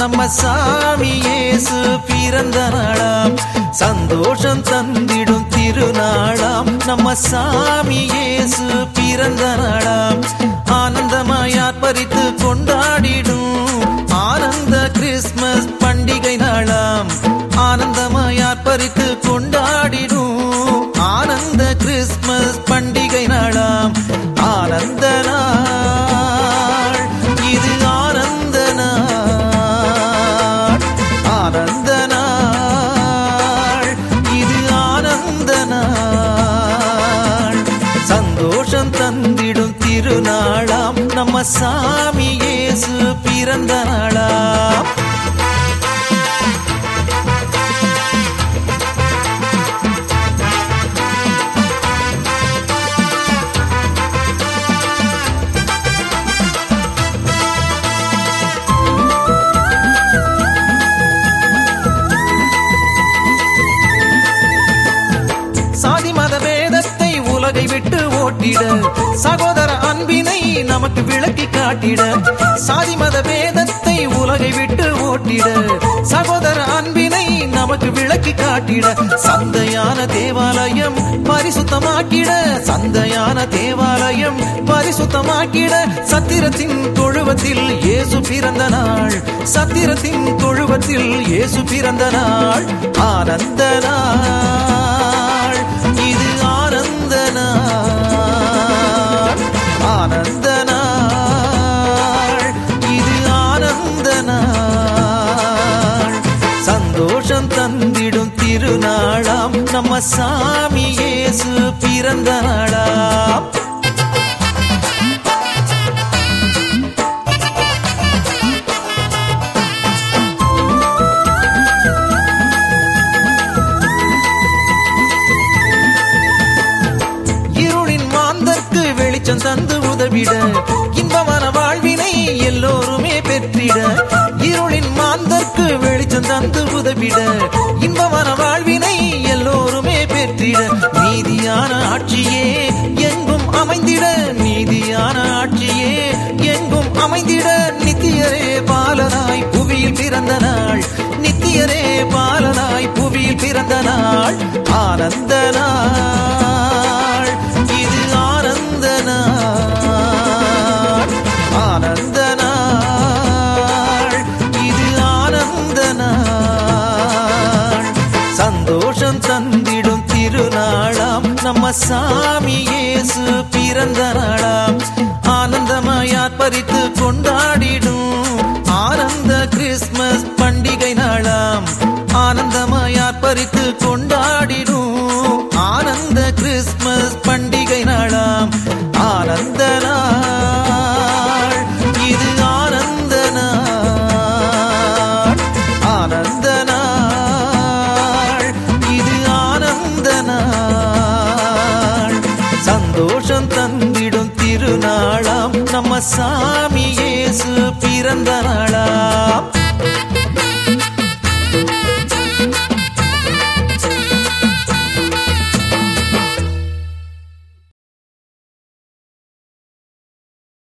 நம்ம சாமி இயேசு பிறந்த நாளாம் சந்தோஷம் தந்திடும் திருநாளாம் நம்ம சாமி இயேசு பிறந்த நாளாம் ஆனந்தமாய் ஆர்ப்பரித்து கொண்டாடிடும் ஆனந்த கிறிஸ்மஸ் பண்டிகை நாளாம் ஆனந்தமாய் ஆர்ப்பரித்து கொண்டாடிடும் ஆனந்த கிறிஸ்மஸ் பண்டிகை நாளாம் ஆனந்த நாள் இது ஆனந்த நாள் ஆனந்த நாள் இது ஆனந்த நாள் சந்தோஷம் தந்திடும் திருநாளாம் நம்ம சாமி இயேசு பிறந்த நாளாம் சாதி மத வேதத்தை உலகை விட்டு ஓட்டிட சகோதர அன்பினை நமக்கு விளக்கி காட்டிட சாதி மத வேதத்தை உலகை விட்டு ஓட்டிட சகோதர அன்பினை நமக்கு விளக்கி காட்டிட சந்தையான தேவாலயம் பரிசுத்தமாக்கிட சந்தையான தேவாலயம் பரிசுத்தமாக்கிட சத்திரத்தின் தொழுவத்தில் இயேசு பிறந்த நாள் சத்திரத்தின் தொழுவத்தில் இயேசு பிறந்த நாள் ஆனந்த நாள் இது ஆனந்த நாள் ஆனந்த நாள் இது ஆனந்த நாள் சந்தோஷம் தந்திடும் திருநாளாம் நம்ம சாமி இயேசு பிறந்த நாளாம் இருளின் மாந்தர்க்கு வெளிச்சம் தந்து உதவிட இன்பமான வாழ்வினை எல்லோருமே பெற்றிட இருளின் மாந்தர்க்கு வெளிச்சம் தந்து உதவிட இன்பமான வாழ்வினை எல்லோருமே பெற்றிட நீதியான ஆட்சியே எங்கும் அமைந்திட நீதியான ஆட்சியே எங்கும் அமைந்திட நித்தியரே பாலனாய் புவியில் பிறந்த நாள் நித்தியரே பாலனாய் புவியில் பிறந்த நாள் ஆனந்த நாள் இது ஆனந்த நாள் ஆனந்த நாள் இது ஆனந்த நாள் சந்தோஷம் தந்திடும் திருநாளாம் நம்ம சாமி இயேசு பிறந்த நாளாம் ஆனந்தமாய் ஆர்ப்பரித்து கொண்டாடிடும் ஆனந்த கிறிஸ்மஸ் பண்டிகை நாளாம் ஆனந்தமாய் ஆர்ப்பரித்து கொண்டாடிடும் ஆனந்த கிறிஸ்மஸ் பண்டிகை நாளாம் ஆனந்த நாள் இது ஆனந்த நாள் ஆனந்த நாள் இது ஆனந்த நாள் சந்தோஷம் தந்திடும் திருநாளாம் நம்ம சாமி